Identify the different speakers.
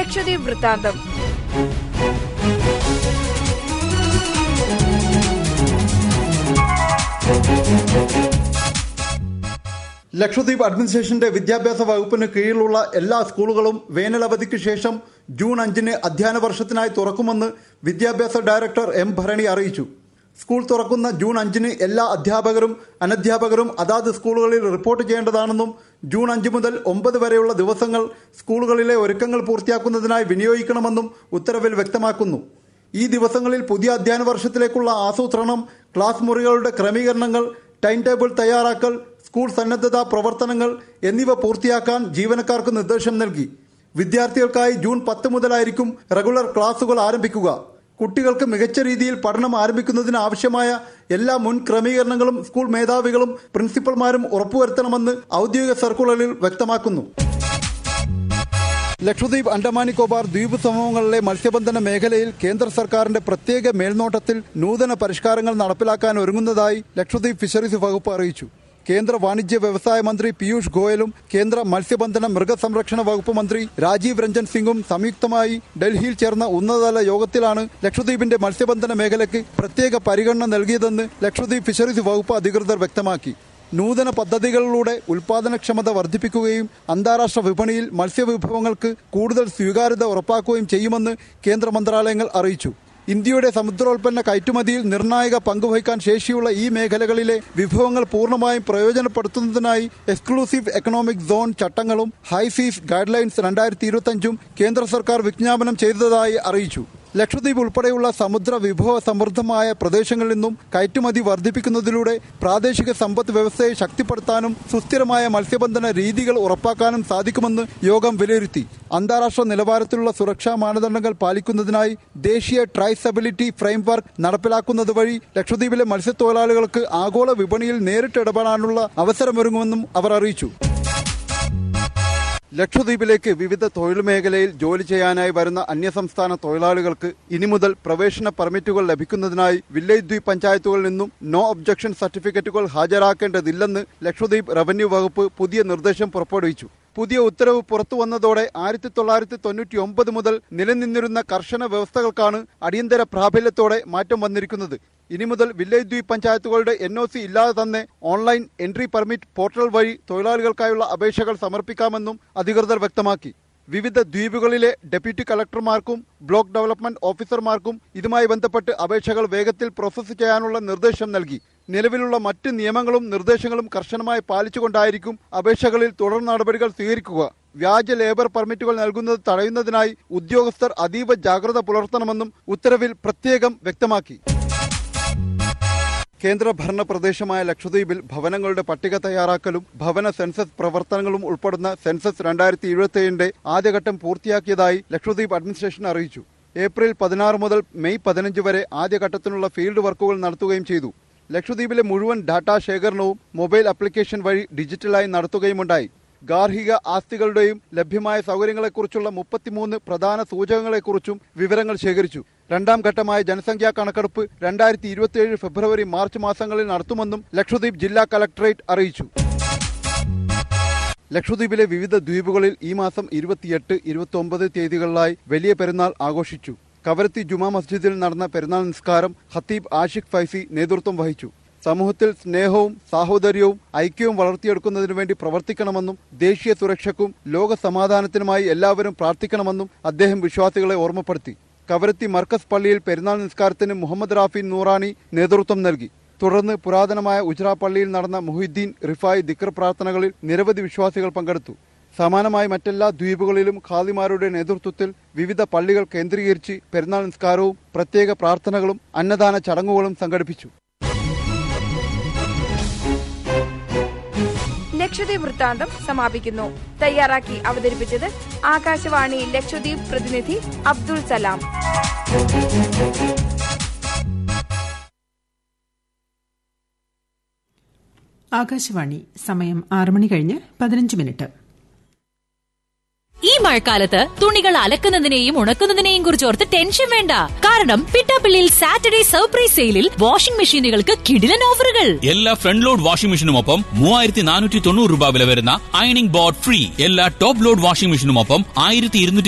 Speaker 1: ലക്ഷദ്വീപ് വൃത്താന്തം
Speaker 2: ലക്ഷദ്വീപ് അഡ്മിനിസ്ട്രേഷന്റെ വിദ്യാഭ്യാസ വകുപ്പിന് കീഴിലുള്ള എല്ലാ സ്കൂളുകളും വേനലവധിക്ക് ശേഷം ജൂൺ അഞ്ചിന് അധ്യയന വർഷത്തിനായി തുറക്കുമെന്ന് വിദ്യാഭ്യാസ ഡയറക്ടർ എം ഭരണി അറിയിച്ചു സ്കൂൾ തുറക്കുന്ന ജൂൺ അഞ്ചിന് എല്ലാ അധ്യാപകരും അനധ്യാപകരും അതാത് സ്കൂളുകളിൽ റിപ്പോർട്ട് ചെയ്യേണ്ടതാണെന്നും ജൂൺ അഞ്ച് മുതൽ ഒമ്പത് വരെയുള്ള ദിവസങ്ങൾ സ്കൂളുകളിലെ ഒരുക്കങ്ങൾ പൂർത്തിയാക്കുന്നതിനായി വിനിയോഗിക്കണമെന്നും ഉത്തരവിൽ വ്യക്തമാക്കുന്നു ഈ ദിവസങ്ങളിൽ പുതിയ അധ്യയന വർഷത്തിലേക്കുള്ള ആസൂത്രണം ക്ലാസ് മുറികളുടെ ക്രമീകരണങ്ങൾ ടൈം ടേബിൾ തയ്യാറാക്കൽ സ്കൂൾ സന്നദ്ധതാ പ്രവർത്തനങ്ങൾ എന്നിവ പൂർത്തിയാക്കാൻ ജീവനക്കാർക്ക് നിർദ്ദേശം നൽകി വിദ്യാർത്ഥികൾക്കായി ജൂൺ പത്ത് മുതലായിരിക്കും റെഗുലർ ക്ലാസുകൾ ആരംഭിക്കുക കുട്ടികൾക്ക് മികച്ച രീതിയിൽ പഠനം ആരംഭിക്കുന്നതിന് ആവശ്യമായ എല്ലാ മുൻ ക്രമീകരണങ്ങളും സ്കൂൾ മേധാവികളും പ്രിൻസിപ്പൽമാരും ഉറപ്പുവരുത്തണമെന്ന് ഔദ്യോഗിക സർക്കുലറിൽ വ്യക്തമാക്കുന്നു ലക്ഷദ്വീപ് അണ്ടമാൻ നിക്കോബാർ ദ്വീപ് സമൂഹങ്ങളിലെ മത്സ്യബന്ധന മേഖലയിൽ കേന്ദ്ര സർക്കാരിന്റെ പ്രത്യേക മേൽനോട്ടത്തിൽ നൂതന പരിഷ്കാരങ്ങൾ നടപ്പിലാക്കാൻ ഒരുങ്ങുന്നതായി ലക്ഷദ്വീപ് ഫിഷറീസ് വകുപ്പ് അറിയിച്ചു കേന്ദ്ര വാണിജ്യ വ്യവസായ മന്ത്രി പീയൂഷ് ഗോയലും കേന്ദ്ര മത്സ്യബന്ധന മൃഗസംരക്ഷണ വകുപ്പ് മന്ത്രി രാജീവ് രഞ്ജൻ സിംഗും സംയുക്തമായി ഡൽഹിയിൽ ചേർന്ന ഉന്നതതല യോഗത്തിലാണ് ലക്ഷദ്വീപിന്റെ മത്സ്യബന്ധന മേഖലയ്ക്ക് പ്രത്യേക പരിഗണന നൽകിയതെന്ന് ലക്ഷദ്വീപ് ഫിഷറീസ് വകുപ്പ് അധികൃതർ വ്യക്തമാക്കി നൂതന പദ്ധതികളിലൂടെ ഉൽപാദനക്ഷമത വർദ്ധിപ്പിക്കുകയും അന്താരാഷ്ട്ര വിപണിയിൽ മത്സ്യവിഭവങ്ങൾക്ക് കൂടുതൽ സ്വീകാര്യത ഉറപ്പാക്കുകയും ചെയ്യുമെന്ന് കേന്ദ്ര മന്ത്രാലയങ്ങൾ അറിയിച്ചു ഇന്ത്യയുടെ സമുദ്രോൽപ്പന്ന കയറ്റുമതിയിൽ നിർണായക പങ്കുവഹിക്കാൻ ശേഷിയുള്ള ഈ മേഖലകളിലെ വിഭവങ്ങൾ പൂർണ്ണമായും പ്രയോജനപ്പെടുത്തുന്നതിനായി എക്സ്ക്ലൂസീവ് എക്കണോമിക് സോൺ ചട്ടങ്ങളും ഹൈസീസ് ഗൈഡ് ലൈൻസ് രണ്ടായിരത്തി ഇരുപത്തഞ്ചും കേന്ദ്ര സർക്കാർ വിജ്ഞാപനം ചെയ്തതായി അറിയിച്ചു ലക്ഷദ്വീപ് ഉൾപ്പെടെയുള്ള സമുദ്ര വിഭവ സമൃദ്ധമായ പ്രദേശങ്ങളിൽ നിന്നും കയറ്റുമതി വർദ്ധിപ്പിക്കുന്നതിലൂടെ പ്രാദേശിക സമ്പദ് വ്യവസ്ഥയെ ശക്തിപ്പെടുത്താനും സുസ്ഥിരമായ മത്സ്യബന്ധന രീതികൾ ഉറപ്പാക്കാനും സാധിക്കുമെന്ന് യോഗം വിലയിരുത്തി അന്താരാഷ്ട്ര നിലവാരത്തിലുള്ള സുരക്ഷാ മാനദണ്ഡങ്ങൾ പാലിക്കുന്നതിനായി ദേശീയ ട്രൈസബിലിറ്റി ഫ്രെയിംവർക്ക് നടപ്പിലാക്കുന്നത് വഴി ലക്ഷദ്വീപിലെ മത്സ്യത്തൊഴിലാളികൾക്ക് ആഗോള വിപണിയിൽ നേരിട്ട് ഇടപെടാനുള്ള അവസരമൊരുങ്ങുമെന്നും അവർ അറിയിച്ചു ലക്ഷദ്വീപിലേക്ക് വിവിധ തൊഴിൽ മേഖലയിൽ ജോലി ചെയ്യാനായി വരുന്ന അന്യസംസ്ഥാന തൊഴിലാളികൾക്ക് ഇനി മുതൽ പ്രവേശന പെർമിറ്റുകൾ ലഭിക്കുന്നതിനായി വില്ലേജ് ദ്വീപ് പഞ്ചായത്തുകളിൽ നിന്നും നോ ഒബ്ജക്ഷൻ സർട്ടിഫിക്കറ്റുകൾ ഹാജരാക്കേണ്ടതില്ലെന്ന് ലക്ഷദ്വീപ് റവന്യൂ വകുപ്പ് പുതിയ നിർദ്ദേശം പുറപ്പെടുവിച്ചു പുതിയ ഉത്തരവ് പുറത്തു വന്നതോടെ ആയിരത്തി തൊള്ളായിരത്തി തൊണ്ണൂറ്റി ഒമ്പത് മുതൽ നിലനിന്നിരുന്ന കർശന വ്യവസ്ഥകൾക്കാണ് അടിയന്തര പ്രാബല്യത്തോടെ മാറ്റം വന്നിരിക്കുന്നത് ഇനി മുതൽ വില്ലേജ് ദ്വീപ് പഞ്ചായത്തുകളുടെ എൻ ഒ സി ഇല്ലാതെ തന്നെ ഓൺലൈൻ എൻട്രി പെർമിറ്റ് പോർട്ടൽ വഴി തൊഴിലാളികൾക്കായുള്ള അപേക്ഷകൾ സമർപ്പിക്കാമെന്നും അധികൃതർ വ്യക്തമാക്കി വിവിധ ദ്വീപുകളിലെ ഡെപ്യൂട്ടി കളക്ടർമാർക്കും ബ്ലോക്ക് ഡെവലപ്മെന്റ് ഓഫീസർമാർക്കും ഇതുമായി ബന്ധപ്പെട്ട് അപേക്ഷകൾ വേഗത്തിൽ പ്രോസസ്സ് ചെയ്യാനുള്ള നിർദ്ദേശം നൽകി നിലവിലുള്ള മറ്റ് നിയമങ്ങളും നിർദ്ദേശങ്ങളും കർശനമായി പാലിച്ചുകൊണ്ടായിരിക്കും അപേക്ഷകളിൽ തുടർ നടപടികൾ സ്വീകരിക്കുക വ്യാജ ലേബർ പെർമിറ്റുകൾ നൽകുന്നത് തടയുന്നതിനായി ഉദ്യോഗസ്ഥർ അതീവ ജാഗ്രത പുലർത്തണമെന്നും ഉത്തരവിൽ പ്രത്യേകം വ്യക്തമാക്കി കേന്ദ്രഭരണ പ്രദേശമായ ലക്ഷദ്വീപിൽ ഭവനങ്ങളുടെ പട്ടിക തയ്യാറാക്കലും ഭവന സെൻസസ് പ്രവർത്തനങ്ങളും ഉൾപ്പെടുന്ന സെൻസസ് രണ്ടായിരത്തി ഇരുപത്തിയേഴിന്റെ ആദ്യഘട്ടം പൂർത്തിയാക്കിയതായി ലക്ഷദ്വീപ് അഡ്മിനിസ്ട്രേഷൻ അറിയിച്ചു ഏപ്രിൽ പതിനാറ് മുതൽ മെയ് പതിനഞ്ച് വരെ ആദ്യഘട്ടത്തിനുള്ള ഫീൽഡ് വർക്കുകൾ നടത്തുകയും ചെയ്തു ലക്ഷദ്വീപിലെ മുഴുവൻ ഡാറ്റാ ശേഖരണവും മൊബൈൽ ആപ്ലിക്കേഷൻ വഴി ഡിജിറ്റലായി നടത്തുകയുമുണ്ടായി ഗാർഹിക ആസ്തികളുടെയും ലഭ്യമായ സൗകര്യങ്ങളെക്കുറിച്ചുള്ള മുപ്പത്തിമൂന്ന് പ്രധാന സൂചകങ്ങളെക്കുറിച്ചും വിവരങ്ങൾ ശേഖരിച്ചു രണ്ടാം ഘട്ടമായ ജനസംഖ്യാ കണക്കെടുപ്പ് രണ്ടായിരത്തി ഇരുപത്തിയേഴ് ഫെബ്രുവരി മാർച്ച് മാസങ്ങളിൽ നടത്തുമെന്നും ലക്ഷദ്വീപ് ജില്ലാ കലക്ടറേറ്റ് അറിയിച്ചു ലക്ഷദ്വീപിലെ വിവിധ ദ്വീപുകളിൽ ഈ മാസം ഇരുപത്തിയെട്ട് ഇരുപത്തി ഒമ്പത് തീയതികളിലായി വലിയ പെരുന്നാൾ ആഘോഷിച്ചു കവരത്തി ജുമാ മസ്ജിദിൽ നടന്ന പെരുന്നാൾ നിസ്കാരം ഖത്തീബ് ആഷിഖ് ഫൈസി നേതൃത്വം വഹിച്ചു സമൂഹത്തിൽ സ്നേഹവും സാഹോദര്യവും ഐക്യവും വളർത്തിയെടുക്കുന്നതിനു വേണ്ടി പ്രവർത്തിക്കണമെന്നും ദേശീയ സുരക്ഷയ്ക്കും ലോക സമാധാനത്തിനുമായി എല്ലാവരും പ്രാർത്ഥിക്കണമെന്നും അദ്ദേഹം വിശ്വാസികളെ ഓർമ്മപ്പെടുത്തി കവരത്തി മർക്കസ് പള്ളിയിൽ പെരുന്നാൾ നിസ്കാരത്തിന് മുഹമ്മദ് റാഫി നൂറാനി നേതൃത്വം നൽകി തുടർന്ന് പുരാതനമായ ഉജ്ര പള്ളിയിൽ നടന്ന മുഹിദ്ദീൻ റിഫായ് ദിക്ർ പ്രാർത്ഥനകളിൽ നിരവധി വിശ്വാസികൾ പങ്കെടുത്തു സമാനമായി മറ്റെല്ലാ ദ്വീപുകളിലും ഖാദിമാരുടെ നേതൃത്വത്തിൽ വിവിധ പള്ളികൾ കേന്ദ്രീകരിച്ച് പെരുന്നാൾ നിസ്കാരവും പ്രത്യേക പ്രാർത്ഥനകളും അന്നദാന ചടങ്ങുകളും സംഘടിപ്പിച്ചു
Speaker 1: ലക്ഷദ്വീപ് വൃത്താന്തം സമാപിക്കുന്നു തയ്യാറാക്കി അവതരിപ്പിച്ചത് ആകാശവാണി ലക്ഷദ്വീപ് പ്രതിനിധി അബ്ദുൾ സലാം
Speaker 3: ആകാശവാണി സമയം ആറ് മണി കഴിഞ്ഞ് പതിനഞ്ച് മിനിറ്റ്
Speaker 4: ഈ മഴക്കാലത്ത് തുണികൾ അലക്കുന്നതിനെയും ഉണക്കുന്നതിനെയും കുറിച്ച് ഓർത്ത് ടെൻഷൻ വേണ്ട കാരണം പിട്ടാപ്പിള്ളിയിൽ സാറ്റർഡേ സർപ്രൈസ് സെയിലിൽ വാഷിംഗ് മെഷീനുകൾക്ക് കിടിലൻ ഓഫറുകൾ
Speaker 5: എല്ലാ ഫ്രണ്ട് ലോഡ് വാഷിംഗ് മെഷീനുമൊപ്പം മൂവായിരത്തി നാനൂറ്റി തൊണ്ണൂറ് രൂപ വില വരുന്ന അയണിംഗ് ബോർഡ് ഫ്രീ എല്ലാ ടോപ്പ് ലോഡ് വാഷിംഗ് മെഷീനുമൊപ്പം ആയിരത്തി ഇരുന്നൂറ്റി